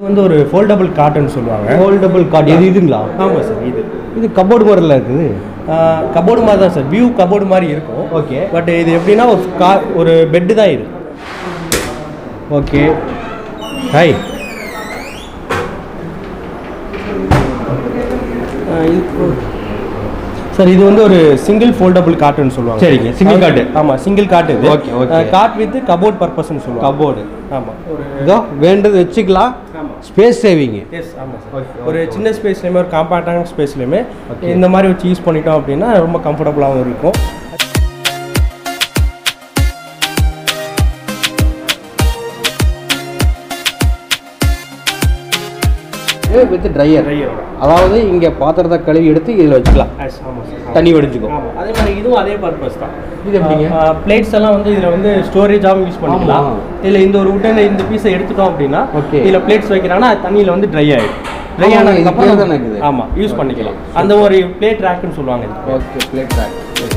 வந்து ஒரு ஃபோல்டபுள் காட்டுன்னு சொல்லுவாங்க ஃபோல்டபுள் கார்டு இது இதுங்களா ஆமாம் சார் இது இது கபோர்டு மாதிரில இருக்குது கபோர்டு மாதிரி தான் சார் வியூ கபோர்டு மாதிரி இருக்கும் ஓகே பட் இது எப்படின்னா ஒரு கா ஒரு பெட்டு தான் இது ஓகே ஹாய் சார் இது வந்து ஒரு சிங்கிள் ஃபோல்டபுள் காட்டுன்னு சொல்லுவாங்க சரிங்க, single cot. ஆமாம் சிங்கிள் காட்டு இது Okay, okay. Cot with cupboard பர்பஸ்ன்னு சொல்லுவாங்க கபோர்டு ஆமாம் ஒரு இதோ வேண்டது வச்சுக்கலாம் ஆமாம் ஸ்பேஸ் சேவிங்கு எஸ் ஆமாம் சார் ஒரு சின்ன ஸ்பேஸ்லையுமே ஒரு காம்பேக்டான ஸ்பேஸ்லையுமே இந்த மாதிரி வச்சு யூஸ் பண்ணிட்டோம் அப்படின்னா ரொம்ப கம்ஃபர்டபுளாகவும் இருக்கும் வித் ட்ரையர் ட்ரையர் அதாவது இங்கே பாத்திரத்தை கழுவி எடுத்து இதில் வச்சுக்கலாம் ஆமாம் சார் தண்ணி வடிஞ்சுக்கும் ஆமாம் அதே மாதிரி இதுவும் அதே பர்பஸ் தான் இது எப்படிங்க? பிளேட்ஸ் எல்லாம் வந்து இதில் வந்து ஸ்டோரேஜாகவும் யூஸ் பண்ணிக்கலாம் ஆமா. இதில் இந்த ஒரு உட்டன் இந்த பீஸை எடுத்துட்டோம் அப்படின்னா Okay. இதில் பிளேட்ஸ் வைக்கிறாங்கன்னா அது தண்ணியில் வந்து ட்ரை ஆகிடும் ட்ரை ஆமா, இது கீழே தானே ஆனதுக்கப்புறம் இருக்குது. ஆமாம் யூஸ் பண்ணிக்கலாம் அந்த ஒரு பிளேட் ரேக்குன்னு சொல்லுவாங்க இது ஓகே பிளேட் ட்ராக்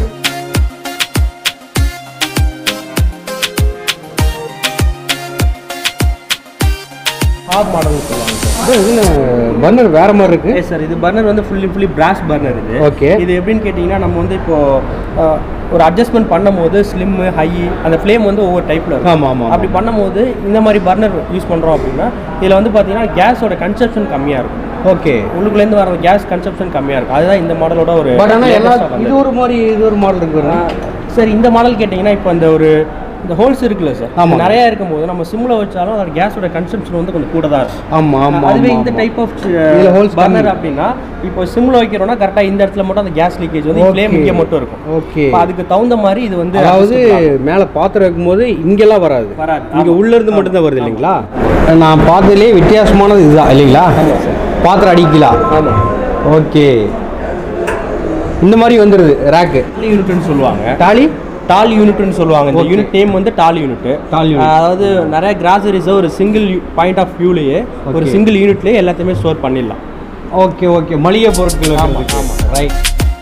ஹாப் மாடல்னு சொல்லுவாங்க சார் இதில் பர்னர் வேற மாதிரி இருக்கு எஸ் சார் இது பர்னர் வந்து ஃபுல்லி ஃபுல்லி பிராஸ் பர்னர் இது Okay. இது எப்படின்னு கேட்டிங்கன்னா நம்ம வந்து இப்போ அஹ், ஒரு அட்ஜஸ்ட்மெண்ட் பண்ணும்போது ஸ்லிம் ஹை அந்த ஃப்ளேம் வந்து ஒவ்வொரு டைப்பில் இருக்கும் ஆமா ஆமா அப்படி பண்ணும்போது இந்த மாதிரி பர்னர் யூஸ் பண்ணுறோம் அப்படின்னா இதில் வந்து பார்த்தீங்கன்னா கேஸோட கன்சப்ஷன் கம்மியாக இருக்கும் ஓகே உள்ளுக்குள்ளேருந்து வர கேஸ் கன்சப்ஷன் கம்மியாக இருக்கும் அதுதான் இந்த மாடலோட ஒரு பட் ஆனால் எல்லா latest ஆ இது வந்தது. ஒரு மாதிரி இது ஒரு மாடல் இருக்கு பாருங்க. சார் இந்த மாடல் கேட்டிங்கன்னா இப்போ அந்த ஒரு இந்த ஹோல்ஸ் இருக்குல்ல சார் ஆமா. நிறைய இருக்கும்போது நம்ம சிம்மில் வச்சாலும் அதோட கேஸோட கன்சப்ஷன் வந்து கொஞ்சம் கூட தான் இருக்கும் ஆமா ஆமா அதுவே ஆமா, இந்த ஆமா. டைப் ஆஃப் இதுல holes பர்னர் கம்மி. அப்படின்னா இப்போ சிம்ல வைக்கிறோம்னா கரெக்டாக இந்த இடத்துல மட்டும் அந்த கேஸ் லீக்கேஜ் வந்து Okay. ஃப்ளேம் இங்கே மட்டும் இருக்கும் ஓகே அப்ப அதுக்கு தகுந்த மாதிரி இது வந்து அதாவது adjust பண்ணலாம். மேலே பாத்திரம் வைக்கும்போது இங்கெல்லாம் வராது வராது. இங்க ஆமா. உள்ள இருந்து ஆமா. மட்டும்தான் வருது இல்லைங்களா நான் பார்த்ததுலேயே வித்தியாசமானது இதுதான் இல்லைங்களா ஆமா சார். பாத்திரம் அடிக்கலாம் ஆமா ஓகே இந்த மாதிரி வந்துடுது ரேக்கு டால் யூனிட்னு சொல்லுவாங்க டாலி டால் யூனிட்னு சொல்லுவாங்க இந்த Okay. யூனிட் நேம் வந்து டால் யூனிட் Tall unit. அதாவது நிறைய கிராசரிஸை ஒரு சிங்கிள் பாயிண்ட் ஆஃப் வியூலேயே ஒரு Okay. சிங்கிள் யூனிட்லேயே எல்லாத்தையுமே ஸ்டோர் பண்ணிடலாம் ஓகே ஓகே மளிகை பொருட்கள் ஆமா, வைக்கிறதுக்கு. ஆமா. ரைட்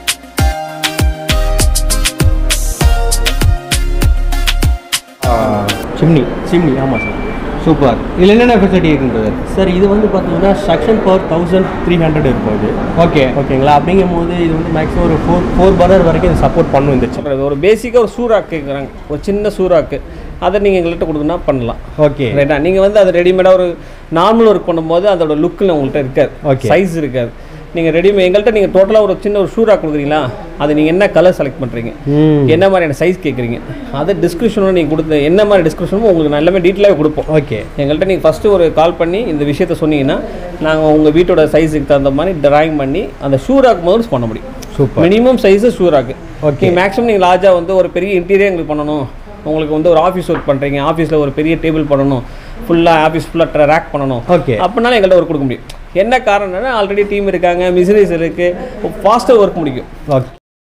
சிம்னி சிம்னி ஆமாம் சார் சூப்பர் இதில் என்னென்ன ஃபெசிலிட்டி இருக்குன்றது சார் இது வந்து பார்த்தீங்கன்னா suction power thousand three hundred இருக்கும் இது ஓகே ஓகேங்களா அப்படிங்கும்போது இது வந்து மேக்ஸிமம் ஒரு ஃபோர் ஃபோர் பர்னர் வரைக்கும் இது சப்போர்ட் பண்ணும் இந்த chip. அப்புறம் ஒரு பேசிக்காக ஒரு சூறாக்கு கேட்குறாங்க ஒரு சின்ன சூறாக்கு அதை நீங்கள் எங்கள்கிட்ட கொடுத்தனா பண்ணலாம் ஓகே ரைட்டா நீங்கள் வந்து அது ரெடிமேடாக ஒரு நார்மல் ஒர்க் பண்ணும்போது அதோட லுக்கில் உங்கள்கிட்ட இருக்காது Okay. சைஸ் இருக்காது நீங்கள் ரெடிமே எங்கள்கிட்ட நீங்கள் டோட்டலாக ஒரு சின்ன ஒரு ஷூராக கொடுக்குறீங்களா அது நீங்கள் என்ன கலர் செலக்ட் பண்ணுறீங்க ம் என்ன மாதிரியான சைஸ் கேட்குறீங்க அதை டிஸ்கிரிப்ஷனோட நீங்கள் கொடுத்த என்ன மாதிரி டிஸ்கிரிப்ஷனும் உங்களுக்கு நான் எல்லாமே டீட்டெயிலாக கொடுப்போம் ஓகே எங்கள்கிட்ட நீங்கள் ஃபஸ்ட்டு ஒரு கால் பண்ணி இந்த விஷயத்த சொன்னீங்கன்னா நாங்கள் உங்கள் வீட்டோட சைஸுக்கு தகுந்த மாதிரி டிராயிங் பண்ணி அந்த ஷூராக்கு முதல்ல பண்ண முடியும் super minimum size shoe rack Okay. நீங்கள் மேக்ஸிமம் நீங்கள் லார்ஜாக வந்து ஒரு பெரிய இன்டீரியர் எங்களுக்கு பண்ணணும் உங்களுக்கு வந்து ஒரு ஆஃபீஸ் ஒர்க் பண்ணுறீங்க ஆஃபீஸில் ஒரு பெரிய டேபிள் பண்ணணும் ஃபுல்லாக ஆஃபீஸ் ஃபுல்லாக ரேக் பண்ணணும் Okay. அப்படினாலும் எங்கள்கிட்ட ஒர்க் கொடுக்க முடியும் என்ன காரணம்னா ஆல்ரெடி டீம் இருக்காங்க மிஷினரிஸ் இருக்குது ஃபாஸ்ட்டாக ஒர்க் முடியும் ஓகே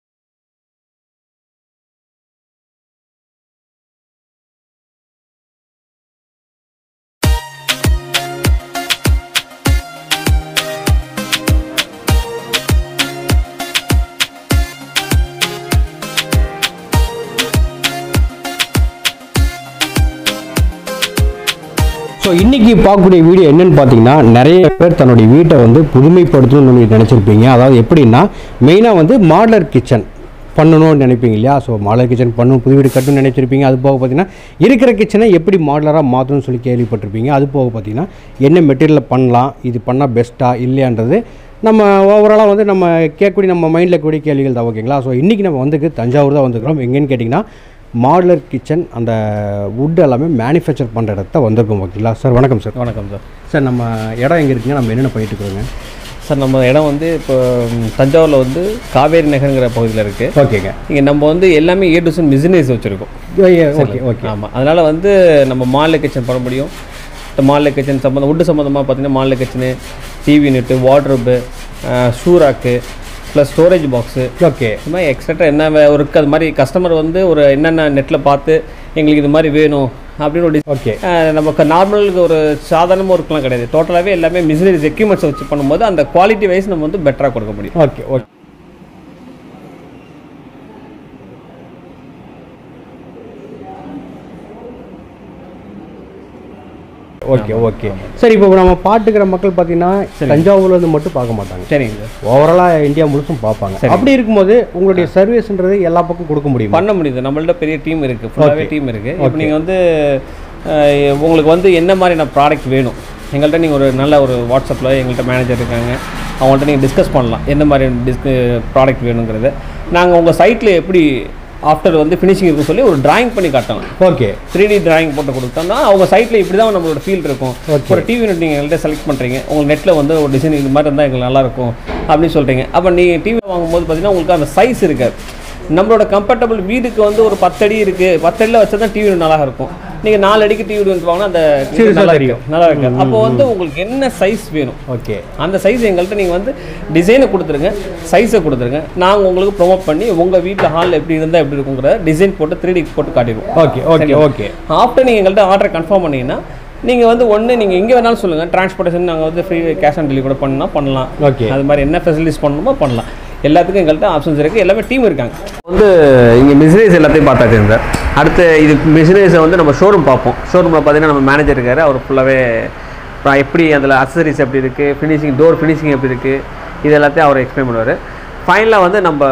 ஸோ இன்றைக்கி பார்க்கக்கூடிய வீடியோ என்னன்னு பார்த்தீங்கன்னா நிறைய பேர் தன்னுடைய வீட்டை வந்து புதுமைப்படுத்தணும்னு சொல்லி நினச்சிருப்பீங்க அதாவது எப்படின்னா மெயினாக வந்து மாடலர் கிச்சன் பண்ணணும்னு நினைப்பீங்க இல்லையா ஸோ மாடலர் கிச்சன் பண்ணணும் புது வீடு கட்டணும்னு நினைச்சிருப்பீங்க அது போக பார்த்தீங்கன்னா இருக்கிற கிச்சனை எப்படி மாடலராக மாற்றணும்னு சொல்லி கேள்விப்பட்டிருப்பீங்க அது போக பார்த்தீங்கன்னா என்ன மெட்டீரியலில் பண்ணலாம் இது பண்ணால் பெஸ்ட்டாக இல்லையான்றது நம்ம ஓவராலாக வந்து நம்ம கேட்கக்கூடிய நம்ம மைண்டில் கூடிய கேள்விகள் தான் ஓகேங்களா ஸோ இன்றைக்கி நம்ம வந்துக்கு தஞ்சாவூர் தான் வந்துருக்கிறோம் எங்கேன்னு கேட்டிங்கன்னா மாடுலர் கிச்சன் அந்த வுட் எல்லாமே மேனுஃபேக்சர் பண்ணுற இடத்த வந்திருக்கோம் ஓகேங்களா சார் வணக்கம் சார் வணக்கம் சார் சார் நம்ம இடம் எங்கே இருக்குங்க நம்ம என்னென்ன பண்ணிட்டு இருக்கிறோங்க சார் நம்ம இடம் வந்து இப்போ ம், தஞ்சாவூரில் வந்து காவேரி நகருங்கிற பகுதியில் இருக்குது ஓகேங்க இங்கே நம்ம வந்து எல்லாமே ஏ டு மிஷினரிஸ் வச்சுருக்கோம் ஓகே ஓகே ஆமாம் அதனால் வந்து நம்ம மாடல் கிச்சன் பண்ண முடியும் இந்த மாடல் கிச்சன் சம்மந்தம் வுட்டு சம்மந்தமாக பார்த்தீங்கன்னா model kitchen TV unit wardrobe shoe rack plus storage box okay இது மாதிரி எக்ஸட்ரா என்ன இருக்குது அது மாதிரி கஸ்டமர் வந்து ஒரு என்னென்ன நெட்டில் பார்த்து எங்களுக்கு இது மாதிரி வேணும் அப்படின்னு ஒரு dis- ஓகே அஹ் நமக்கு நார்மலுக்கு ஒரு சாதாரணமாக ஒர்க்லாம் கிடையாது டோட்டலாகவே எல்லாமே மிஷினரிஸ் எக்யூப்மெண்ட்ஸ் வச்சு பண்ணும்போது அந்த குவாலிட்டி வைஸ் நம்ம வந்து பெட்டராக கொடுக்க முடியும் ஓகே ஓகே ஓகே ஓகே சரி இப்போ நம்ம பாட்டுக்கிற மக்கள் பார்த்தீங்கன்னா தஞ்சாவூர்ல இருந்து மட்டும் பார்க்க மாட்டாங்க சரிங்க சார் ஓவராலாக இந்தியா முழுசும் பார்ப்பாங்க அப்படி இருக்கும்போது உங்களுடைய சர்வீஸ்ன்றது எல்லா பக்கம் கொடுக்க முடியுமா பண்ண முடியுது நம்மள்ட்ட பெரிய டீம் இருக்குது ஃபுல்லாகவே டீம் இருக்குது இப்போ நீங்கள் வந்து அஹ், உங்களுக்கு வந்து என்ன மாதிரியான ப்ராடக்ட் வேணும் எங்கள்கிட்ட நீங்கள் ஒரு நல்ல ஒரு வாட்ஸ்அப்பில் எங்கள்கிட்ட மேனேஜர் இருக்காங்க அவங்கள்ட்ட நீங்கள் டிஸ்கஸ் பண்ணலாம் எந்த மாதிரி டிஸ்க் ப்ராடக்ட் வேணுங்கிறத நாங்கள் உங்கள் சைட்டில் எப்படி ஆஃப்டர் வந்து ஃபினிஷிங் இருக்குன்னு சொல்லி ஒரு டிராயிங் பண்ணி காட்டலாம் ஓகே த்ரீ டி டிராயிங் போட்டு கொடுத்தோம்னா அவங்க சைட்டில் இப்படி தான் நம்மளோட ஃபீல் இருக்கும் ஒரு டிவி யூனிட் நீங்கள் எங்கள்கிட்ட செலக்ட் பண்ணுறீங்க உங்களுக்கு நெட்டில் வந்து ஒரு டிசைன் இது மாதிரி இருந்தால் எங்களுக்கு நல்லா இருக்கும் அப்படின்னு சொல்கிறீங்க அப்போ நீங்கள் டிவி வாங்கும்போது பார்த்தீங்கன்னா உங்களுக்கு அந்த சைஸ் இருக்காது நம்மளோட கம்ஃபர்டபுள் வீடுக்கு வந்து ஒரு பத்தடி இருக்குது பத்தடியில் வச்சா தான் டிவி யூனிட் நல்லா இருக்கும் நீங்கள் நாலு அடிக்கு டிவி யூனிட் வாங்கினா அந்த இது சிறுசா நல்லா தெரியும். இருக்கும் நல்லா இருக்கு அப்போ வந்து உங்களுக்கு என்ன சைஸ் வேணும் ஓகே அந்த சைஸ் எங்கள்கிட்ட நீங்கள் வந்து டிசைனை கொடுத்துருங்க சைஸை கொடுத்துருங்க நாங்கள் உங்களுக்கு ப்ரொமோட் பண்ணி உங்கள் வீட்டில் ஹால் எப்படி இருந்தால் எப்படி இருக்குங்கிற டிசைன் போட்டு த்ரீ டி போட்டு காட்டிடுவோம் ஓகே ஓகே ஓகே ஆஃப்டர் நீங்கள் எங்கள்கிட்ட ஆர்டர் கன்ஃபார்ம் பண்ணீங்கன்னா நீங்கள் வந்து ஒன்று நீங்கள் எங்கே வேணாலும் சொல்லுங்கள் டிரான்ஸ்போர்ட்டேஷன் நாங்கள் வந்து ஃப்ரீ கேஷ் ஆன் டெலிவரி கூட பண்ணலாம் பண்ணலாம் ஓகே அது மாதிரி என்ன ஃபெசிலிட்டிஸ் பண்ணணுமோ பண்ணலாம் எல்லாத்துக்கும் எங்கள்கிட்ட ஆப்ஷன்ஸ் இருக்குது எல்லாமே டீம் இருக்காங்க வந்து இங்கே மிஷினரிஸ் எல்லாத்தையும் பார்த்தாச்சு சார் அடுத்து இது மிஷினரிஸை வந்து நம்ம ஷோரூம் பார்ப்போம் ஷோரூமில் பார்த்தீங்கன்னா நம்ம மேனேஜர் இருக்காரு அவர் ஃபுல்லாகவே எப்படி அதில் அக்சசரிஸ் எப்படி இருக்குது ஃபினிஷிங் டோர் ஃபினிஷிங் எப்படி இருக்குது இது எல்லாத்தையும் அவர் எக்ஸ்பிளைன் பண்ணுவார் ஃபைனலாக வந்து நம்ம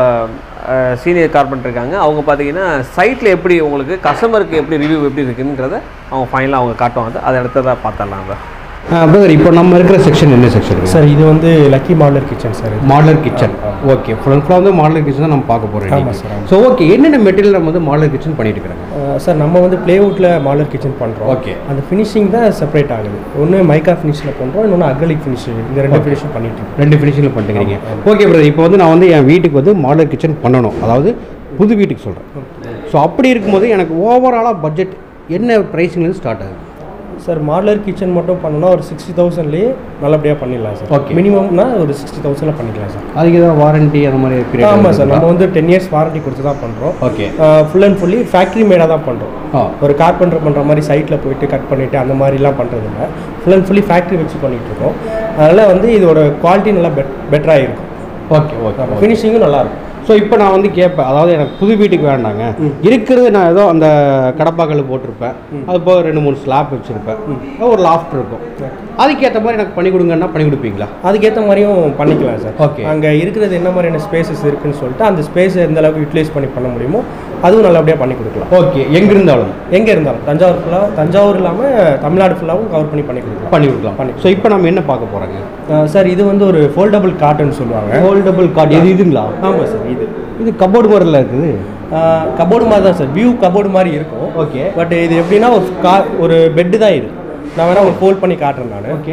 சீனியர் கார்பெண்டர் இருக்காங்க அவங்க பார்த்தீங்கன்னா சைட்டில் எப்படி உங்களுக்கு கஸ்டமருக்கு எப்படி ரிவ்யூ எப்படி இருக்குங்கிறத அவங்க ஃபைனலாக அவங்க காட்டுவாங்க அதை அடுத்ததாக பார்த்துடலாம் சார் பிரதர் இப்போ நம்ம இருக்கிற செக்ஷன் என்ன செக்ஷன் சார் இது வந்து லக்கி மாடலர் கிச்சன் சார் இது. Modular kitchen okay full and ஃபுல்லாக வந்து மாடலர் கிச்சன் தான் நம்ம பார்க்க போகிறோம் ஆமாம் சார், ஆமாம். ஸோ ஓகே என்னென்ன மெட்டீரியல் நம்ம வந்து மாடலர் கிச்சன் பண்ணிட்டு இருக்கிறாங்க அஹ் சார் நம்ம வந்து ப்ளேவுட்டில் மாடலர் கிச்சன் பண்ணுறோம் Okay. அந்த ஃபினிஷிங் தான் செப்பரேட் ஆகுது ஒன்று மைக்கா ஃபினிஷில் பண்ணுறோம் இன்னொன்று அக்ரலிக் ஃபினிஷிங் இந்த ரெண்டு ஃபினிஷும் பண்ணிட்டு இருக்கோம் ரெண்டு ஃபினிஷிங்கில் பண்ணிட்டுக்கிறீங்க ஓகே பிரதர் இப்போ வந்து நான் வந்து என் வீட்டுக்கு வந்து மாடலர் கிச்சன் பண்ணணும் அதாவது புது வீட்டுக்கு சொல்கிறேன் ஸோ அப்படி இருக்கும்போது எனக்கு ஓவராலாக பட்ஜெட் என்ன ப்ரைஸிங்லேருந்து ஸ்டார்ட் ஆகுது சார் மாடலர் கிச்சன் மட்டும் பண்ணணும்னா ஒரு சிக்ஸ்டி தௌசண்ட்லேயே நல்லபடியாக பண்ணிடலாம் சார் Okay. மினிமம்னா ஒரு சிக்ஸ்டி தௌசண்டில் பண்ணிக்கலாம் சார் அதுக்கு ஏதாவது வாரண்டி அந்த மாதிரி பீரியட் ஆமாம் சார் நம்ம வந்து டென் இயர்ஸ் வாரண்டி கொடுத்து தான் பண்ணுறோம் okay full and fully factory மேடாக தான் பண்ணுறோம் ஆ ஒரு கார்பெண்டர் பண்ணுற மாதிரி சைட்டில் போயிட்டு கட் பண்ணிவிட்டு அந்த மாதிரிலாம் பண்ணுறது இல்லை ஃபுல் அண்ட் ஃபுல்லி ஃபேக்ட்ரி வச்சு பண்ணிகிட்டு இருக்கோம் அதனால் வந்து இதோட குவாலிட்டி நல்லா பெட் பெட்டராக இருக்கும் ஓகே ஓகே ஃபினிஷிங்கும் நல்லா இருக்கும் ஸோ இப்போ நான் வந்து கேட்பேன் அதாவது எனக்கு புது வீட்டுக்கு வேண்டாங்க இருக்கிறது நான் ஏதோ அந்த கடப்பாக்கல் போட்டிருப்பேன் அது போக ரெண்டு மூணு ஸ்லாப் வச்சுருப்பேன் ஒரு லாஃப்ட் இருக்கும் அதுக்கேற்ற மாதிரி எனக்கு பண்ணி கொடுங்கன்னா பண்ணி கொடுப்பீங்களா அதுக்கேற்ற மாதிரியும் பண்ணிக்கலாம் சார் Okay. அங்கே இருக்கிறது என்ன மாதிரியான ஸ்பேசஸ் இருக்குன்னு சொல்லிட்டு அந்த ஸ்பேஸை எந்த அளவுக்கு யூட்டிலைஸ் பண்ணி பண்ண முடியுமோ அதுவும் நல்லபடியாக பண்ணி கொடுக்கலாம் ஓகே எங்க இருந்தாலும் எங்கே இருந்தாலும் தஞ்சாவூர் ஃபுல்லாக தஞ்சாவூர் இல்லாமல் தமிழ்நாடு ஃபுல்லாகவும் கவர் பண்ணி பண்ணி கொடுக்கலாம் பண்ணி கொடுக்கலாம் பண்ணி. ஸோ இப்போ நம்ம என்ன பார்க்க போகிறோங்க அஹ் சார் இது வந்து ஒரு ஃபோல்டபுள் காட்டுன்னு சொல்லுவாங்க ஃபோல்டபுள் கார்டு எது இதுங்களா ஆமாம் சார் இது இது கபோர்டு மாதிரில இருக்குது கபோர்டு மாதிரி தான் சார் வியூ கபோர்டு மாதிரி இருக்கும் ஓகே பட் இது எப்படின்னா ஒரு கா ஒரு பெட்டு தான் இது நான் வேணா ஒரு ஃபோல்ட் பண்ணி காட்டுறேன் நான் Okay.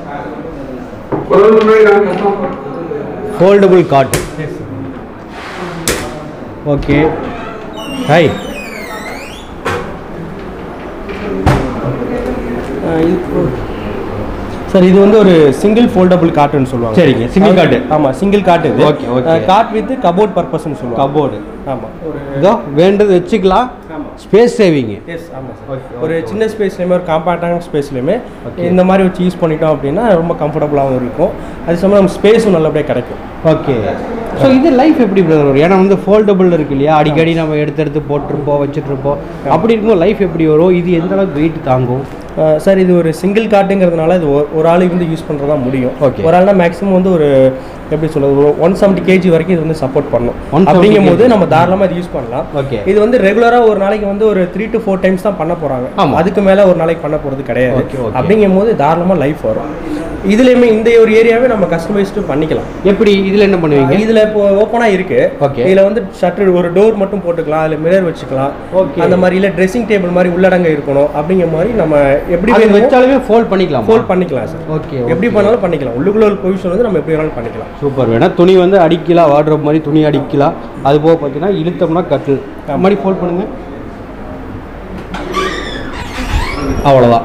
Foldable card okay hi sir இது வந்து ஒரு சிங்கிள் ஃபோல்டபுள் காட்டுன்னு சொல்லுவாங்க சரிங்க, single cot. ஆமாம் சிங்கிள் காட் இது Okay, okay. Cot with cupboard பர்பஸ்னு சொல்லுவாங்க கபோர்டு ஆமாம் ஒரு இதோ வேண்டது வச்சுக்கலாம் ஸ்பேஸ் சேவிங் எஸ் ஆமாம் சார் ஒரு சின்ன ஸ்பேஸ்லையுமே ஒரு காம்பேக்டான ஸ்பேஸ்லையுமே இந்த மாதிரி வச்சு யூஸ் பண்ணிட்டோம் அப்படின்னா ரொம்ப கம்ஃபர்டபுளாகவும் இருக்கும் அது சமயம் நம்ம ஸ்பேஸும் நல்லபடியாக கிடைக்கும் ஓகே ஸோ இது லைஃப் எப்படி பிரதர் வரும் ஏன்னா வந்து ஃபோல்டபுள் இருக்கு இல்லையா அடிக்கடி நம்ம எடுத்து எடுத்து போட்டிருப்போம் வச்சுட்டு இருப்போம் அப்படி இருக்கும்போது லைஃப் எப்படி வரும் இது எந்த அளவுக்கு வெயிட் தாங்கும் அஹ் சார் இது ஒரு சிங்கிள் காட்டுங்கிறதுனால இது ஒரு- ஒரு ஆளுக்கு வந்து யூஸ் பண்ணுறதா முடியும் Okay. ஒரு ஆள்னா மேக்ஸிமம் வந்து ஒரு எப்படி சொல்றது ஒரு ஒன் செவன்ட்டி கேஜி வரைக்கும் இது வந்து சப்போர்ட் பண்ணும் 170 அப்படிங்கும் போது kg. நம்ம தாராளமாக இது யூஸ் பண்ணலாம் ஓகே இது வந்து ரெகுலராக ஒரு நாளைக்கு வந்து ஒரு த்ரீ டு ஃபோர் டைம்ஸ் தான் பண்ண போகிறாங்க ஆமா. அதுக்கு மேலே ஒரு நாளைக்கு பண்ண போகிறது கிடையாது Okay, okay. அப்படிங்கும் போது தாராளமாக லைஃப் வரும் இதுலேயுமே இந்த ஒரு ஏரியாவே நம்ம கஸ்டமைஸ்டு பண்ணிக்கலாம் எப்படி இதில் என்ன பண்ணுவீங்க இதுல இப்போ ஓப்பனா இருக்கு Okay. இதுல வந்து ஷட்டர் ஒரு டோர் மட்டும் போட்டுக்கலாம் அதுல மிரர் வச்சுக்கலாம் Okay. அந்த மாதிரி இல்ல ட்ரெஸ்ஸிங் டேபிள் மாதிரி உள்ளடங்க இருக்கணும் அப்படிங்கிற மாதிரி நம்ம எப்படி அது வேணுமோ வச்சாலுமே ஃபோல்ட் பண்ணிக்கலாம் ஃபோல்ட் பண்ணிக்கலாம் சார் ஓகே எப்படி பண்ணாலும் பண்ணிக்கலாம் உள்ளுக்குள்ள ஒரு பொசிஷன் வந்து நம்ம எப்படி வேணாலும் பண்ணிக்கலாம் சூப்பர் வேணா துணி வந்து அடிக்கலாம் வார்ட்ரோப் மாதிரி துணி அடிக்கலாம் அது போக பார்த்தீங்கன்னா இழுத்தோம்னா கட்டில் அது மாதிரி ஃபோல்ட் பண்ணுங்க அவ்வளோதான்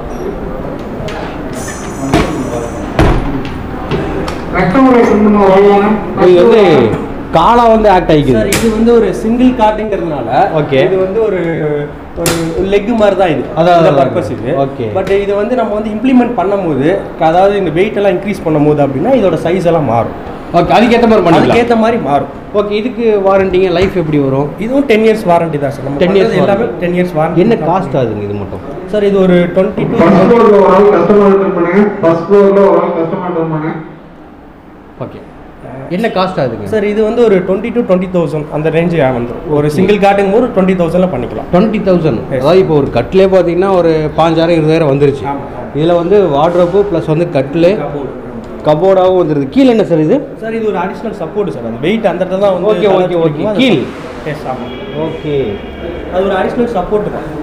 இது வந்து காலா வந்து ஆக்ட் சார் ஆகிக்குது இது வந்து ஒரு சிங்கிள் காட்டுங்கிறதுனால Okay. இது வந்து ஒரு ஒரு லெக் மாதிரி தான் இது அதான், இந்த அதான், பர்பஸ் இது Okay. பட் இது வந்து நம்ம வந்து இம்ப்ளிமெண்ட் பண்ணும்போது அதாவது இந்த வெயிட் எல்லாம் இன்க்ரீஸ் பண்ணும்போது அப்படின்னா இதோட சைஸ் எல்லாம் மாறும் ஓகே அதுக்கேற்ற மாதிரி பண்ணிக்கலாம் அதுக்கேற்ற மாதிரி மாறும் ஓகே இதுக்கு வாரண்டிங்க லைஃப் எப்படி வரும் இதுவும் டென் இயர்ஸ் வாரண்டி தான் சார் நம்ம 10 years பண்றது எல்லாமே டென் இயர்ஸ் வாரண்டி என்ன காஸ்ட் ஆகுதுங்க இது மட்டும் சார் இது ஒரு டுவெண்ட்டி டூ ஃபர்ஸ்ட் ஃப்ளோர்ல ஒரு ஆள் கஸ்டமர் அட்டன் பண்ணுங்க ஃபர்ஸ்ட் ஃப்ளோர்ல ஒரு ஆள் கஸ்டமர் அட்டன் பண்ணுங்க ஓகே என்ன காஸ்ட் ஆகுதுங்க சார் இது வந்து ஒரு டுவெண்ட்டி டு டுவெண்ட்டி தௌசண்ட் அந்த ரேஞ்சு வந்துடும் ஒரு சிங்கிள் காட்டுங்கும் போது டுவெண்ட்டி தௌசண்ட்ல பண்ணிக்கலாம் டுவெண்ட்டி தௌசண்ட் Yes. அதாவது இப்போ ஒரு கட்டிலே பார்த்தீங்கன்னா ஒரு பாஞ்சாயிரம் இருபதாயிரம் வந்துருச்சு ஆமா, ஆமா. இதில் வந்து வார்ட்ரோப்பு ப்ளஸ் வந்து கட்டில் கபோர்டாகவும் வந்துருது கீழே என்ன சார் இது சார் இது ஒரு அடிஷனல் சப்போர்ட் சார் அந்த வெயிட் அந்த இடத்துல தான் வந்து Okay, okay, okay. கீழ். எஸ் ஆமாம் ஓகே அது ஒரு அடிஷனல் சப்போர்ட் தான்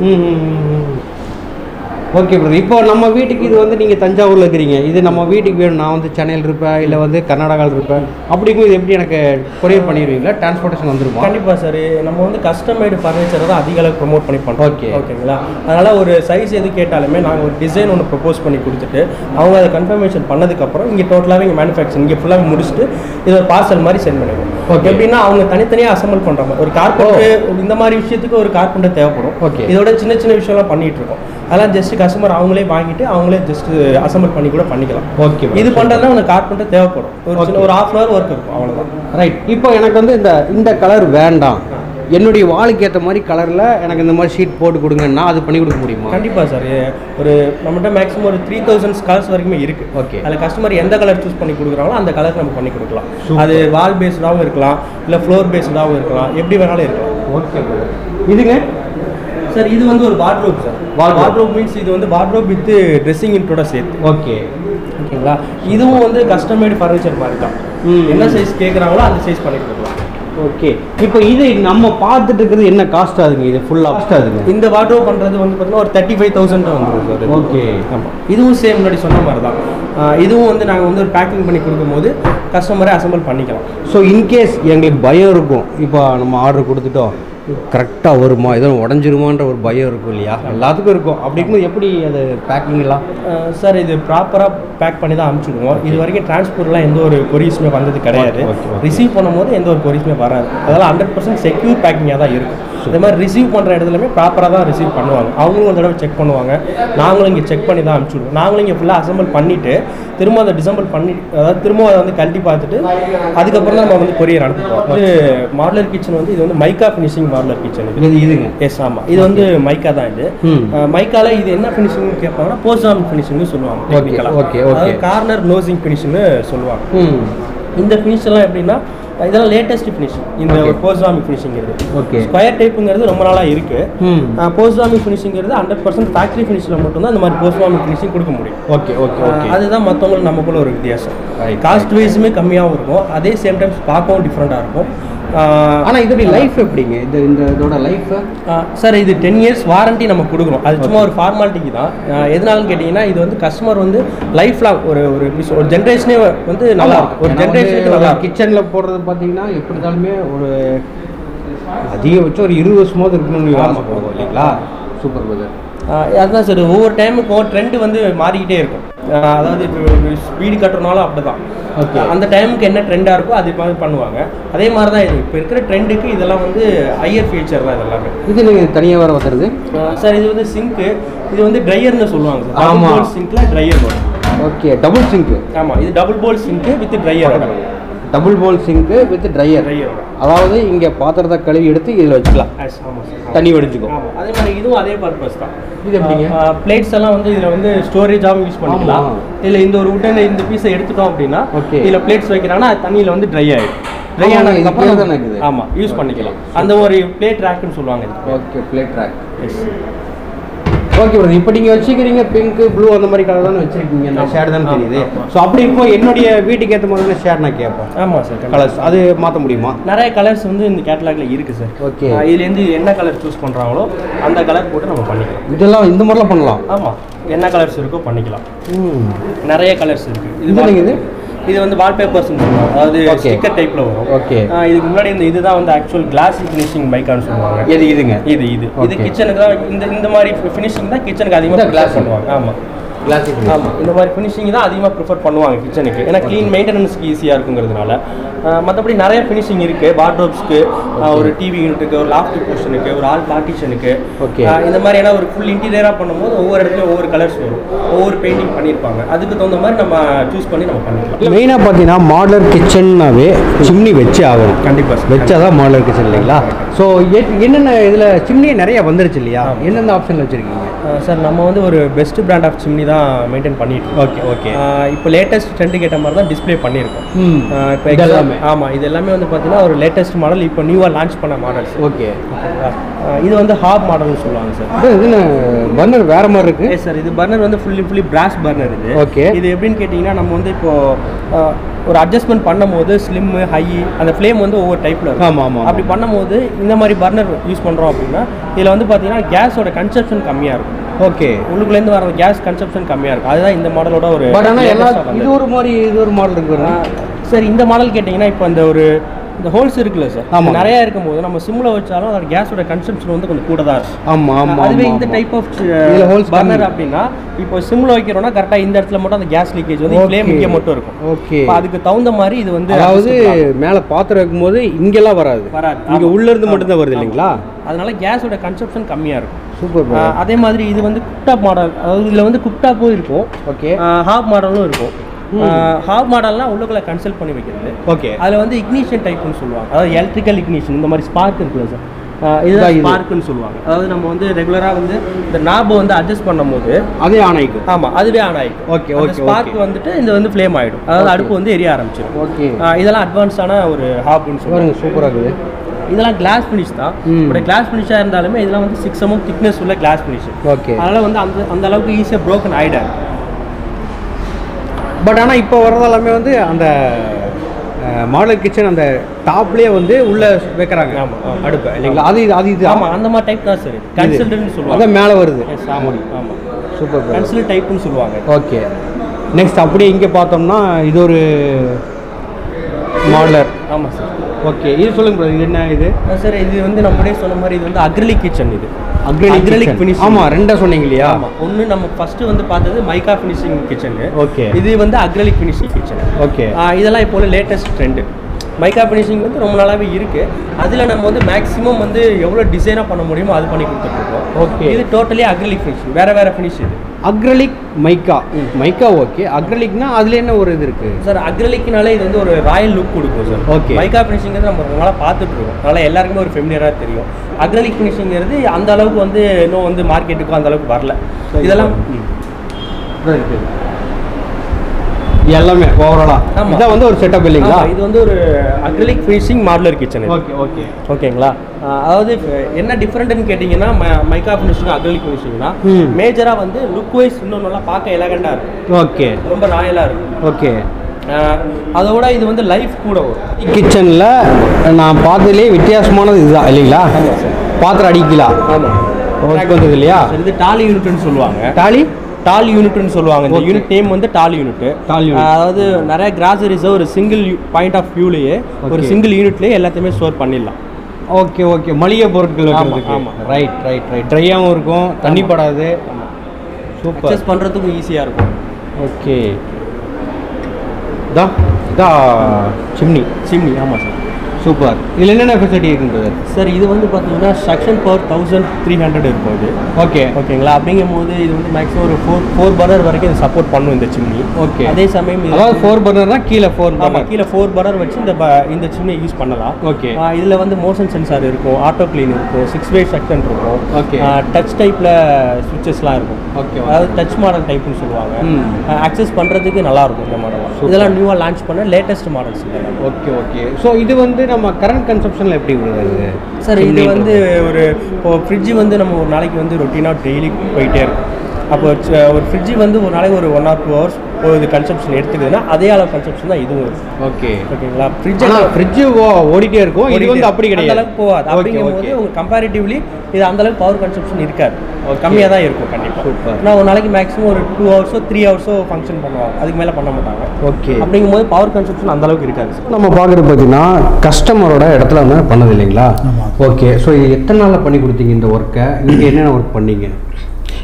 ஓகே பிரதர் இப்போ நம்ம வீட்டுக்கு இது வந்து நீங்கள் தஞ்சாவூரில் இருக்கிறீங்க இது நம்ம வீட்டுக்கு வேணும் நான் வந்து சென்னையில் இருப்பேன் இல்லை வந்து கர்நாடகாவில் இருப்பேன் அப்படிங்கும் இது எப்படி எனக்கு கொரியர் பண்ணிடுவீங்களா டிரான்ஸ்போர்ட்டேஷன் வந்துருமா கண்டிப்பா சார் நம்ம வந்து கஸ்டமைடு ஃபர்னிச்சரை தான் அதிக அளவுக்கு ப்ரோமோட் பண்ணி பண்ணுறோம் Okay. ஓகேங்களா அதனால ஒரு சைஸ் எது கேட்டாலுமே நாங்கள் ஒரு டிசைன் ஒன்று ப்ரப்போஸ் பண்ணி கொடுத்துட்டு அவங்க அதை கன்ஃபர்மேஷன் பண்ணதுக்கப்புறம் இங்கே டோட்டலாகவே இங்கே மேனுஃபேக்சரிங் இங்கே ஃபுல்லாக முடிச்சுட்டு இது ஒரு பார்சல் மாதிரி சென்ட் பண்ணிடுவோம் Okay. எப்படின்னா அவங்க தனித்தனியாக அசம்பிள் பண்ணுற மாதிரி ஒரு கார்பெண்டர் இந்த மாதிரி விஷயத்துக்கு ஒரு கார்பெண்டர் தேவைப்படும் Okay. இதோட சின்ன சின்ன விஷயம்லாம் பண்ணிட்டு இருக்கோம் அதெல்லாம் ஜஸ்ட் கஸ்டமர் அவங்களே வாங்கிட்டு அவங்களே ஜஸ்ட் அசம்பிள் பண்ணி கூட பண்ணிக்கலாம் ஓகே இது பண்ணுறதுனா உங்களுக்கு கார்பெண்டர் தேவைப்படும் ஒரு சின்ன Okay. ஒரு ஹாஃப் அன் ஹவர் ஒர்க் இருக்கும் அவ்வளோதான் ரைட் இப்போ எனக்கு வந்து இந்த இந்த கலர் வேண்டாம் என்னுடைய வாளுக்கு ஏற்ற மாதிரி கலரில் எனக்கு இந்த மாதிரி ஷீட் போட்டு கொடுங்கன்னா அது பண்ணி கொடுக்க முடியுமா கண்டிப்பா சார் ஒரு நம்மகிட்ட மேக்ஸிமம் ஒரு த்ரீ தௌசண்ட் கலர்ஸ் வரைக்குமே இருக்கு Okay. அதில் கஸ்டமர் எந்த கலர் சூஸ் பண்ணி கொடுக்குறாங்களோ அந்த கலர் நம்ம பண்ணி கொடுக்கலாம் Super. அது வால் பேஸ்டாகவும் இருக்கலாம் இல்லை ஃப்ளோர் பேஸ்டாகவும் இருக்கலாம் எப்படி வேணாலும் இருக்கலாம் ஓகே இதுங்க சார் இது வந்து ஒரு wardrobe sir Wardrobe. Wardrobe means இது வந்து வார்ட்ரோப் வித் ட்ரெஸ்ஸிங் இன்டோட சேர்த்து ஓகே ஓகேங்களா இதுவும் வந்து கஸ்டமைடு ஃபர்னிச்சர் மாதிரி தான் ம். என்ன சைஸ் கேட்குறாங்களோ அந்த சைஸ் பண்ணி கொடுக்கலாம் ஓகே இப்போ இது நம்ம பார்த்துட்டு இருக்கிறது என்ன காஸ்ட் ஆகுதுங்க இது ஃபுல்லாக காஸ்ட் ஆகுதுங்க இந்த வார்ட்ரோப் பண்ணுறது வந்து பார்த்தீங்கன்னா ஒரு தேர்ட்டி ஃபைவ் தௌசண்ட் வந்துடும் சார் ஓகே ஆமாம் இதுவும் சேம் முன்னாடி சொன்ன மாதிரி தான் ஆஹ் இதுவும் வந்து நாங்கள் வந்து ஒரு பேக்கிங் பண்ணி கொடுக்கும்போது கஸ்டமரே அசம்பிள் பண்ணிக்கலாம் ஸோ இன்கேஸ் எங்களுக்கு பயம் இருக்கும் இப்போ நம்ம ஆர்டர் கொடுத்துட்டோம் கரெக்டாக வருமா ஏதோ உடஞ்சிருமான்ற ஒரு பயம் இருக்கும் இல்லையா எல்லாத்துக்கும் இருக்கும் அப்படி இருக்கும்போது எப்படி அது பேக்கிங்லாம் சார் இது ப்ராப்பராக பேக் பண்ணி தான் அனுப்பிச்சுடுவோம் இது வரைக்கும் டிரான்ஸ்போர்ட்லாம் எந்த ஒரு கொரிஸுமே வந்தது கிடையாது Okay, okay, okay. ரிசீவ் பண்ணும்போது எந்த ஒரு கொரிஸுமே வராது அதெல்லாம் ஹண்ட்ரட் பர்சன்ட் செக்யூர் பேக்கிங்காக தான் இருக்கும் இந்த மாதிரி ரிசீவ் பண்ணுற இடத்துலையுமே ப்ராப்பராக தான் ரிசீவ் பண்ணுவாங்க அவங்களும் ஒரு தடவை செக் பண்ணுவாங்க நாங்களும் இங்கே செக் பண்ணி தான் அனுப்பிச்சுடுவோம் நாங்களும் இங்கே ஃபுல்லாக அசம்பிள் பண்ணிவிட்டு திரும்ப அதை டிசம்பிள் பண்ணி அதாவது திரும்ப அதை வந்து கழட்டி பார்த்துட்டு அதுக்கப்புறம் தான் நம்ம வந்து கொரியர் அனுப்புவோம் இது மாடலர் கிச்சன் வந்து இது வந்து மைக்கா ஃபினிஷிங் மாடலர் கிச்சன் இது இது இதுங்க எஸ் ஆமாம் இது வந்து மைக்கா தான் இது ம். மைக்கால இது என்ன ஃபினிஷிங் கேட்பாங்கன்னா போஸ்டாம் ஃபினிஷிங்னு சொல்லுவாங்க Okay, technical-ஆ. okay, okay. அதாவது கார்னர் நோசிங் ஃபினிஷ்னு சொல்லுவாங்க ம் இந்த ஃபினிஷ் எல்லாம் எப்படின்னா இதெல்லாம் லேட்டஸ்ட் ஃபினிஷிங் இந்த Okay. போஸ்டாமிக் ஃபினிஷிங்கிறது Okay. ஸ்கொயர் டைப்புங்கிறது ரொம்ப நாளாக இருக்கு ம் போஸ்டாமிக் ஃபினிஷிங்கிறது ஹண்ட்ரட் பர்சன்ட் ஃபேக்ட்ரி ஃபினிஷில் மட்டும்தான் இந்த மாதிரி போஸ்டாமிக் ஃபினிஷிங் கொடுக்க முடியும் ஓகே ஓகே ஆஹ் ஓகே அதுதான் மற்றவங்களுக்கு நமக்குள்ள ஒரு வித்தியாசம் Right, காஸ்ட் வைஸுமே கம்மியாகவும் இருக்கும் அதே சேம் டைம்ஸ் பார்க்கவும் டிஃப்ரெண்ட்டாக இருக்கும் ஆஹ் ஆனால் இதோடைய லைஃப் எப்படிங்க இது இந்த இதோட லைஃப் சார் இது டென் இயர்ஸ் வாரண்டி நம்ம கொடுக்குறோம் அது சும்மா ஒரு ஃபார்மாலிட்டிக்கு தான் ஆஹ் எதனாலன்னு கேட்டிங்கன்னா இது வந்து கஸ்டமர் வந்து லைஃப் லாங் ஒரு ஒரு எப்படி சொல்- ஒரு ஜென்ரேஷனே வந்து நல்லா இருக்கும் ஒரு ஜென்ரேஷனுக்கு நல்லா இருக்கும் கிச்சனில் போடுறது பார்த்தீங்கன்னா எப்படி இருந்தாலுமே ஒரு அதிகபட்சம் ஒரு இருபது வருஷமாவது இருக்கணும்னு ஆமா. ஆசைப்படுவோம் இல்லைங்களா சூப்பர் பிரதர் ஆஹ் அதுதான் சார் ஒவ்வொரு டைமுக்கும் ட்ரெண்ட் வந்து மாறிக்கிட்டே இருக்கும் ஆஹ் அதாவது இப்போ ஸ்பீடு கட்டுறனாலும் அப்படி தான் Okay. அந்த டைமுக்கு என்ன ட்ரெண்டாக இருக்கோ அது மாதிரி பண்ணுவாங்க அதே மாதிரி தான் இது இப்போ இருக்கிற ட்ரெண்டுக்கு இதெல்லாம் வந்து ஹையர் ஃபீச்சர் தான் இது எல்லாமே இது நீங்கள் தனியாக வேறு வந்துடுது சார் இது வந்து சிங்க்கு இது வந்து ட்ரையர்னு சொல்லுவாங்க சார் ஆமா. டபுள் போல் சிங்க்ல ட்ரையர் வரும் ஓகே டபுள் சிங்க்கு ஆமாம் இது டபுள் போல் சிங்க்கு வித் ட்ரையர் டபுள் போல் சிங்க்கு வித் ட்ரையர் ட்ரையர் அதாவது இங்கே பாத்திரத்தை கழுவி எடுத்து இதில் வச்சுக்கலாம் ஆமாம் சார் தண்ணி வடிச்சுக்கும் ஆமாம் அதே மாதிரி இதுவும் அதே பர்பஸ் தான் இது எப்படிங்க? பிளேட்ஸ் எல்லாம் வந்து இதில் வந்து ஸ்டோரேஜாகவும் யூஸ் பண்ணிக்கலாம் ஆமா. இதில் இந்த ஒரு உட்டன் இந்த பீஸை எடுத்துட்டோம் அப்படின்னா Okay. இதில் பிளேட்ஸ் வைக்கிறாங்கன்னா அது தண்ணியில் வந்து ட்ரை ஆகிடும் ட்ரை ஆமா, இது கீழே தானே ஆனதுக்கப்புறம் இருக்குது. ஆமாம் யூஸ் பண்ணிக்கலாம் அந்த ஒரு பிளேட் ரேக்குன்னு சொல்லுவாங்க இதுக்கு okay plate rack yes okay brother இப்போ நீங்கள் வச்சுக்கிறீங்க பிங்க் ப்ளூ அந்த மாதிரி கலர் தானே வச்சிருக்கீங்க அந்த ஆமா. ஷேட் தானே ஆமா, தெரியுது ஆமா. ஸோ அப்படி இப்போ என்னுடைய வீட்டுக்கு ஏற்ற மாதிரி ஷேட் நான் கேட்பேன் ஆமாம் சார் கலர்ஸ் அது மாற்ற முடியுமா நிறைய கலர்ஸ் வந்து இந்த கேட்டலாக்ல இருக்கு சார் Okay. ஆஹ் இதுலேருந்து என்ன கலர் சூஸ் பண்ணுறாங்களோ அந்த கலர் போட்டு நம்ம பண்ணிக்கலாம் இதெல்லாம் இந்த மாதிரிலாம் பண்ணலாம் ஆமாம் என்ன கலர்ஸ் இருக்கோ பண்ணிக்கலாம் ம் நிறைய கலர்ஸ் இருக்கு இது என்னங்க இது? இது வந்து வால்பேப்பர்ஸ் சொல்லுவாங்க அதாவது Okay. ஸ்டிக்கர் டைப்ல வரும் Okay. ஆஹ் இதுக்கு முன்னாடி இந்த இதுதான் வந்து ஆக்சுவல் கிளாஸ் ஃபினிஷிங் மைக்கான்னு சொல்லுவாங்க எது இதுங்க இது இது இது Okay. கிச்சனுக்கு தான் இந்த இந்த மாதிரி ஃபினிஷிங் தான் கிச்சனுக்கு அதிகமாக இந்த glass. கிளாஸ் பண்ணுவாங்க ஆமாம் கிளாசிக் ஆமாம் இந்த மாதிரி ஃபினிஷிங் தான் அதிகமாக ப்ரிஃபர் பண்ணுவாங்க கிச்சனுக்கு ஏன்னா க்ளீன் மெயின்டெனன்ஸ்க்கு ஈஸியாக இருக்குங்கிறதுனால மற்றபடி நிறைய ஃபினிஷிங் இருக்குது வார்ட்ரோப்ஸ்க்கு ஒரு டிவி யூனிட்டுக்கு ஒரு லாஃப்ட் போர்ஷனுக்கு ஒரு ஆல் பார்ட்டிஷனுக்கு Okay. இந்த மாதிரி ஏன்னா ஒரு ஃபுல் இன்டீரியராக பண்ணும்போது ஒவ்வொரு இடத்துலையும் ஒவ்வொரு கலர்ஸ் வரும் ஒவ்வொரு பெயிண்டிங் பண்ணியிருப்பாங்க அதுக்கு தகுந்த மாதிரி நம்ம சூஸ் பண்ணி நம்ம பண்ணிக்கலாம் மெயினாக பார்த்தீங்கன்னா மாடலர் கிச்சன்னாவே சிம்னி வச்சே ஆகணும் கண்டிப்பாக சார் வச்சா தான் மாடலர் கிச்சன் இல்லைங்களா ஸோ என்னென்ன இதில் சிம்னி நிறைய வந்துருச்சு இல்லையா எந்தெந்த ஆப்ஷனில் வச்சுருக்கீங்க சார் நம்ம வந்து ஒரு பெஸ்ட் பிராண்ட் ஆஃப் சிம்னி தான் மெயின்டைன் பண்ணிட்டு இருக்கோம் ஓகே ஓகே இப்போ லேட்டஸ்ட் ட்ரெண்டுக்கு ஏற்ற மாதிரி தான் டிஸ்ப்ளே பண்ணியிருக்கோம் ம் இப்போ இதெல்லாமே. ஆமாம் இது எல்லாமே வந்து பார்த்தீங்கன்னா ஒரு லேட்டஸ்ட் மாடல் இப்போ நியூவாக லான்ச் பண்ண மாடல்ஸ் ஓகே இது வந்து ஹாப் மாடல்னு சொல்லுவாங்க சார் இது பர்னர் வேற மாதிரி இருக்கு எஸ் சார் இது பர்னர் வந்து ஃபுல்லி ஃபுல்லி பிராஸ் பர்னர் இது Okay. இது எப்படின்னு கேட்டிங்கன்னா நம்ம வந்து இப்போ அஹ், ஒரு அட்ஜஸ்ட்மெண்ட் பண்ணும்போது ஸ்லிம் ஹை அந்த ஃப்ளேம் வந்து ஒவ்வொரு டைப்பில் இருக்கும் ஆமா, ஆமா, ஆமா. அப்படி பண்ணும்போது இந்த மாதிரி பர்னர் யூஸ் பண்ணுறோம் அப்படின்னா இதில் வந்து பார்த்தீங்கன்னா கேஸோட கன்சப்ஷன் கம்மியாக இருக்கும் ஓகே உள்ளுக்குள்ளேருந்து வர கேஸ் கன்சப்ஷன் கம்மியாக இருக்கும் அதுதான் இந்த மாடலோட ஒரு பட் ஆனால் எல்லா latest ஆ வந்தது. இது ஒரு மாதிரி இது ஒரு மாடல் இருக்கு பாருங்க. சார் இந்த மாடல் கேட்டிங்கன்னா இப்போ அந்த ஒரு இந்த ஹோல்ஸ் இருக்குல்ல சார் ஆமா. நிறைய இருக்கும்போது நம்ம சிம்ல வச்சாலும் அதோட கேஸோட கன்சம்ஷன் வந்து கொஞ்சம் கூட தான் இருக்கும் ஆமா ஆமா அதுவே ஆமா, இந்த ஆமா. டைப் ஆஃப் இதுல holes பர்னர் கம்மி. அப்படின்னா இப்போ சிம்ல வைக்கிறோம்னா கரெக்டாக இந்த இடத்துல மட்டும் அந்த கேஸ் லீக்கேஜ் வந்து ஃப்ளேம் Okay. இங்கே மட்டும் இருக்கும் ஓகே அப்ப அதுக்கு தகுந்த மாதிரி இது வந்து அதாவது adjustable ஆகும். மேலே பாத்திரம் வைக்கும்போது இங்கெல்லாம் வராது வராது இங்க ஆமா. உள்ள இருந்து ஆமா. மட்டும் தான் வருது ஆமா. இல்லைங்களா அதனால கேஸோட கன்சப்ஷன் கம்மியாக இருக்கும் சூப்பர் ஆஹ் அதே மாதிரி இது வந்து குக்டாப் மாடல் அதாவது இதில் வந்து குக்டாப்பும் இருக்கும் ஓகே ஹாப் மாடலும் இருக்கும் ஹாப் மாடல்னா உள்ளுக்குள்ள கன்சல்ட் பண்ணி வைக்கிறது ஓகே அதில் வந்து இக்னிஷன் டைப்னு சொல்லுவாங்க அதாவது எலக்ட்ரிக்கல் இக்னிஷன் இந்த மாதிரி ஸ்பார்க் இருக்குல்ல சார் இதான் இதுதான் இது. ஸ்பார்க்குன்னு சொல்லுவாங்க அதாவது நம்ம வந்து ரெகுலராக வந்து இந்த நாபை வந்து அட்ஜஸ்ட் பண்ணும்போது அதே ஆணைக்கும் ஆமாம் அதுவே ஆன் ஆகிக்கும் Okay, okay, ஸ்பார்க் வந்துட்டு இந்த வந்து ஃப்ளேம் ஆகிடும் அதாவது அடுப்பு வந்து எரிய ஆரம்பிச்சிடும் ஓகே இதெல்லாம் அட்வான்ஸான ஒரு ஹாப்னு சொல்லுவாங்க பாருங்க சூப்பராக இருக்குது இதெல்லாம் கிளாஸ் ஃபினிஷ் தான் ம். பட் கிளாஸ் ஃபினிஷாக இருந்தாலுமே இதெல்லாம் வந்து சிக்ஸ் எம்எம் திக்னஸ் உள்ள கிளாஸ் ஃபினிஷ் ஓகே அதனால் வந்து அந்த அந்த அளவுக்கு ஈஸியாக broken ஆகிடாது பட் ஆனால் இப்போ வர்றது எல்லாமே வந்து அந்த மாடல் கிச்சன் அந்த டாப்லேயே வந்து உள்ள வைக்கிறாங்க ஆமா, ஆமா. அடுப்பை இல்லைங்களா அது இது அது இது ஆமாம் அந்த மாதிரி டைப் தான் சார் கன்சல்டன்ட்னு சொல்லுவாங்க அதான் மேலே வருது எஸ் ஆமாம் ஆமாம் சூப்பர் கன்சல் டைப்னு சொல்லுவாங்க ஓகே நெக்ஸ்ட் அப்படியே இங்கே பார்த்தோம்னா இது ஒரு மாடலர் ஆமாம் சார் ஓகே இது சொல்லுங்க brother, இது என்ன இது சார் இது வந்து நம்மளே சொன்ன மாதிரி இது வந்து அக்ரிலிக் கிச்சன் இது அக்ரிலிக் Acrylic ஃபினிஷ் finishing. ஆமாம் ரெண்டா சொன்னீங்க இல்லையா ஆமாம் ஒன்று நம்ம ஃபர்ஸ்ட் வந்து பார்த்தது மைக்கா ஃபினிஷிங் கிச்சனு ஓகே இது வந்து அக்ரிலிக் ஃபினிஷிங் கிச்சன் ஓகே இதெல்லாம் இப்போ லேட்டஸ்ட் ட்ரெண்டு மைக்கா ஃபினிஷிங் வந்து ரொம்ப நாளாகவே இருக்கு அதில் நம்ம வந்து மேக்ஸிமம் வந்து எவ்வளோ டிசைனாக பண்ண முடியுமோ அது பண்ணி கொடுத்துட்ருக்கோம் Okay. இது டோட்டலி அக்ரிலிக் ஃபினிஷிங் வேற வேற ஃபினிஷ் இது அக்ரலிக் மைக்கா மைக்கா ஓகே அக்ரலிக்னா அதுல என்ன ஒரு இது இருக்கு சார் அக்ரலிக்னாலே இது வந்து ஒரு ராயல் லுக் கொடுக்கும் சார் Okay. மைக்கா ஃபினிஷிங் நம்ம ரொம்ப நாளாக பார்த்துட்டு இருக்கோம் அதனால எல்லாருக்குமே ஒரு ஃபெமிலியராக தெரியும் அக்ரலிக் ஃபினிஷிங்கிறது அந்த அளவுக்கு வந்து இன்னும் வந்து மார்க்கெட்டுக்கும் அந்த அளவுக்கு வரல இதெல்லாம் ம். இருக்கு எல்லாமே ஓவராலா ஆமா. இதான் வந்து ஒரு செட்டப் இல்லைங்களா ஆமா, இது வந்து ஒரு acrylic finishing modular kitchen okay okay ஓகேங்களா அஹ் அதாவது இப்ப என்ன டிஃப்ரெண்ட்னு கேட்டிங்கன்னா ம- மைக்கா ஃபினிஷிங் அக்ரிலிக் ஃபினிஷிங்னா ம். மேஜராக வந்து லுக் வைஸ் இன்னும் நல்லா பார்க்க எலகண்டாக இருக்கும் ஓகே ரொம்ப ராயலாக இருக்கும் ஓகே அஹ் அதோட இது வந்து லைஃப் கூட வரும் கிச்சனில் நான் பார்த்ததுலேயே வித்தியாசமானது இதுதான் இல்லைங்களா பாத்திரம் அடிக்கலாம் ஆமாம் ஒர்க் வந்தது இல்லையா இது டாலி யூனிட்னு சொல்லுவாங்க டாலி டால் யூனிட்னு சொல்லுவாங்க இந்த Okay. யூனிட் நேம் வந்து டால் யூனிட் Tall unit. அதாவது நிறைய கிராசரிஸை ஒரு சிங்கிள் பாயிண்ட் ஆஃப் வியூலேயே ஒரு Okay. சிங்கிள் யூனிட்லேயே எல்லாத்தையுமே ஸ்டோர் பண்ணிடலாம் ஓகே ஓகே மளிகை பொருட்கள் ஆமா, வைக்கிறதுக்கு ஆமா. ரைட் ரைட் ரைட் ட்ரையாகவும் இருக்கும் தண்ணி படாது சூப்பர் பர்ச்சேஸ் பண்ணுறதுக்கும் ஈஸியாக இருக்கும் ஓகே தா தா சிம்னி சிம்னி ஆமாம் சார் சூப்பர் இதில் என்னென்ன ஃபெசிலிட்டி இருக்குன்றது சார் இது வந்து பார்த்தீங்கன்னா suction power thousand three hundred இருக்கும் இது ஓகே ஓகேங்களா அப்படிங்கும் போது இது வந்து மேக்ஸிமம் ஒரு ஃபோர் ஃபோர் பர்னர் வரைக்கும் இது சப்போர்ட் பண்ணும் இந்த சிம்னி Okay. அதே சமயம் இது அதாவது ஃபோர் பர்னர்னா கீழே ஃபோர் ஆமாம் பர்னர் கீழே ஃபோர் பர்னர் வச்சு இந்த ப- இந்த சிம்னியை யூஸ் பண்ணலாம் ஓகே இதில் வந்து மோஷன் சென்சார் இருக்கும் ஆட்டோ க்ளீன் இருக்கும் சிக்ஸ் வே செக்ஷன் இருக்கும் Okay. டச் டைப்பில் சுவிச்சஸ்லாம் இருக்கும் Okay, okay. அதாவது டச் மாடல் டைப்னு சொல்லுவாங்க ம். அக்சஸ் பண்ணுறதுக்கு நல்லா இருக்கும் இந்த மாடல் இதெல்லாம் நியூவாக லான்ச் பண்ண லேட்டஸ்ட் மாடல்ஸ் இதெல்லாம் ஓகே ஓகே ஸோ இது வந்து நம்ம கரண்ட் கன்சப்ஷனில் எப்படி வருது சார் இது வந்து ஒரு இப்போ ஃப்ரிட்ஜு வந்து நம்ம ஒரு நாளைக்கு வந்து ரொட்டீனாக டெய்லி போயிட்டே இருக்கும் அப்போ ச- ஒரு ஃப்ரிட்ஜு வந்து ஒரு நாளைக்கு ஒரு ஒன் ஆர் டூ ஹவர்ஸ் ஒரு கன்சப்ஷன் எடுத்துக்குதுன்னா அதே அளவு கன்சப்ஷன் தான் இதுவும் இருக்கும் ஓகே ஓகேங்களா ஃப்ரிட்ஜ் ஆனால் ஃப்ரிட்ஜு ஓடிட்டே இருக்கும் இது வந்து அப்படி அந்த கிடையாது அளவுக்கு போகாது ஓகே அப்படிங்கும்போது ஓகே உங்க கம்பேரிட்டிவ்லி இது அந்த அளவுக்கு பவர் கன்சப்ஷன் இருக்காது கம்மியாக தான் இருக்கும் கண்டிப்பாக Super. நான் ஒரு நாளைக்கு மேக்ஸிமம் ஒரு டூ ஹவர்ஸோ த்ரீ ஹவர்ஸோ ஃபங்க்ஷன் பண்ணுவாங்க அதுக்கு மேலே பண்ண மாட்டாங்க ஓகே அப்படிங்கும்போது பவர் கன்சப்ஷன் அந்த அளவுக்கு இருக்காது சார் நம்ம பார்க்குறது பார்த்தீங்கன்னா கஸ்டமரோட இடத்துல வந்து பண்ணது இல்லைங்களா ஓகே ஸோ இது எத்தனை நாளில் பண்ணி கொடுத்தீங்க இந்த ஒர்க்கை நீங்கள் என்னென்ன ஒர்க் பண்ணீங்க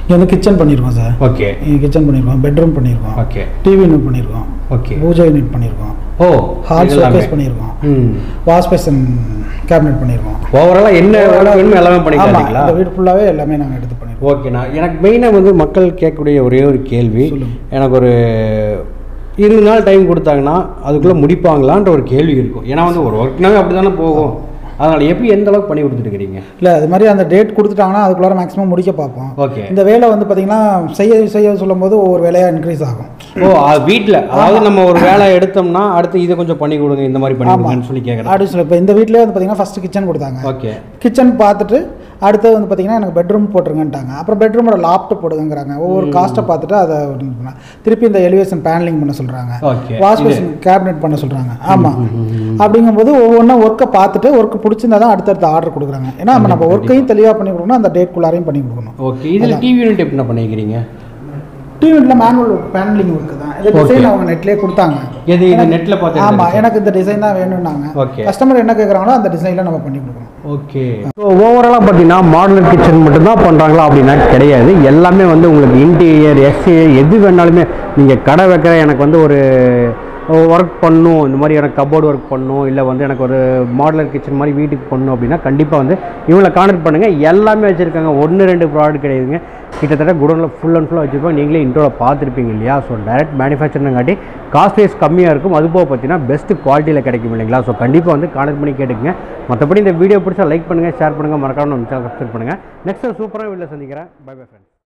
இங்கே வந்து கிச்சன் பண்ணியிருக்கோம் சார் ஓகே இங்கே கிச்சன் பண்ணியிருக்கோம் பெட்ரூம் பண்ணியிருக்கோம் ஓகே டிவி யூனிட் பண்ணியிருக்கோம் ஓகே பூஜை யூனிட் பண்ணியிருக்கோம் ஓ ஹால் இது எல்லாமே. ஷோகேஸ் பண்ணியிருக்கோம் ம் வாஷ் பேசன் கேபினெட் பண்ணியிருக்கோம் ஓவராலாக என்ன வேணுமோ எல்லாமே ஆமாம் பண்ணிக்கலாங்களா இந்த வீடு ஃபுல்லாகவே எல்லாமே நாங்கள் எடுத்து பண்ணியிருக்கோம் ஓகேண்ணா எனக்கு மெயினாக வந்து மக்கள் கேட்கக்கூடிய ஒரே ஒரு கேள்வி சொல்லுங்க. எனக்கு ஒரு இருபது நாள் டைம் கொடுத்தாங்கன்னா அதுக்குள்ளே முடிப்பாங்களான்ற ஒரு கேள்வி இருக்கும் ஏன்னா வந்து ஒரு ஒர்க்னாவே அப்படி தானே போகும் அதனால் எப்படி எந்த அளவுக்கு பண்ணி கொடுத்துட்டுருக்கிறீங்க இல்லை அது மாதிரி அந்த டேட் கொடுத்துட்டாங்கன்னா அதுக்குள்ளார மேக்ஸிமம் முடிக்க பார்ப்போம் ஓகே இந்த வேலை வந்து பார்த்தீங்கன்னா செய்ய செய்ய சொல்லும்போது ஒவ்வொரு வேலையாக இன்க்ரீஸ் ஆகும் ஓ வீட்டில் அதாவது நம்ம ஒரு வேலை எடுத்தோம்னா அடுத்து இதை கொஞ்சம் பண்ணி கொடுங்க இந்த மாதிரி பண்ணி ஆமாம் கொடுங்கன்னு சொல்லி கேட்குறேன் அப்படி சொல்லி இப்போ இந்த வீட்டிலே வந்து பார்த்தீங்கன்னா ஃபஸ்ட்டு கிச்சன் கொடுத்தாங்க ஓகே கிச்சன் பார்த்துட்டு அடுத்தது வந்து பார்த்தீங்கன்னா எனக்கு பெட்ரூம் போட்டுருங்கன்ட்டாங்க அப்புறம் பெட்ரூமோட லாப்ட் போடுங்கிறாங்க ஒவ்வொரு காஸ்ட்டை பார்த்துட்டு அதை இது பண்ண- திருப்பி இந்த எலிவேஷன் பேனலிங் பண்ண சொல்கிறாங்க ஓகே வாஷ் பேஷன் கேபினெட் பண்ண சொல்கிறாங்க ஆமாம் அப்படிங்கும்போது ஒவ்வொன்றா ஒர்க்கை பார்த்துட்டு ஒர்க்கு பிடிச்சிருந்தா தான் அடுத்தடுத்த ஆர்டர் கொடுக்குறாங்க ஏன்னா நம்ம நம்ம ஒர்க்கையும் தெளிவாக பண்ணி கொடுக்கணும் அந்த டேட்குள்ளாரையும் பண்ணி கொடுக்கணும் ஓகே இதில் டிவி யூனிட் எப்படி என்ன பண்ணிக்கிறீங்க டிவியில் மேனுவல் ஒர்க் பேனலிங் ஒர்க்கு தான் இந்த டிசைன் அவங்க நெட்லேயே கொடுத்தாங்க எது இது எனக்கு- நெட்டில் பார்த்து ஆமாம் எடுத்தது? எனக்கு இந்த டிசைன் தான் வேணும்னாங்க Okay. கஸ்டமர் என்ன கேட்குறாங்களோ அந்த டிசைனில் நம்ம பண்ணி கொடுக்கணும் ஓகே ஸோ ஓவராலாக பார்த்தீங்கன்னா மாடலர் கிச்சன் மட்டும்தான் பண்ணுறாங்களா அப்படின்னா கிடையாது எல்லாமே வந்து உங்களுக்கு இன்டீரியர் எக்ஸ்டீரியர் எது வேணாலுமே நீங்கள் கடை வைக்கிற எனக்கு வந்து ஒரு ஒர்க் பண்ணணும் இந்த மாதிரி எனக்கு கபோர்டு ஒர்க் பண்ணணும் இல்லை வந்து எனக்கு ஒரு மாடலர் கிச்சன் மாதிரி வீட்டுக்கு பண்ணணும் அப்படின்னா கண்டிப்பாக வந்து இவங்களை கான்டாக்ட் பண்ணுங்கள் எல்லாமே வச்சுருக்காங்க ஒன்று ரெண்டு ப்ராடக்ட் கிடையாதுங்க கிட்டத்தட்ட குடோனில் ஃபுல் அண்ட் ஃபுல்லாக வச்சுருப்பாங்க நீங்களே இன்ட்ரோவில் பார்த்துருப்பீங்க இல்லையா ஸோ டைரக்ட் மேனுஃபேக்சரிங்காட்டி காஸ்ட் வைஸ் கம்மியாக இருக்கும் அது போக பார்த்தீங்கன்னா பெஸ்ட் குவாலிட்டியில் கிடைக்கும் இல்லைங்களா ஸோ கண்டிப்பாக வந்து கான்டாக்ட் பண்ணி கேட்டுக்கங்க மற்றபடி இந்த வீடியோ பிடிச்சா லைக் பண்ணுங்கள் ஷேர் பண்ணுங்கள் மறக்காம நம்ம சேனல் சப்ஸ்கிரைப் பண்ணுங்கள் நெக்ஸ்ட் சூப்பரான வீடியோ சந்திக்கிறேன் பை பை ஃப்ரெண்ட்ஸ்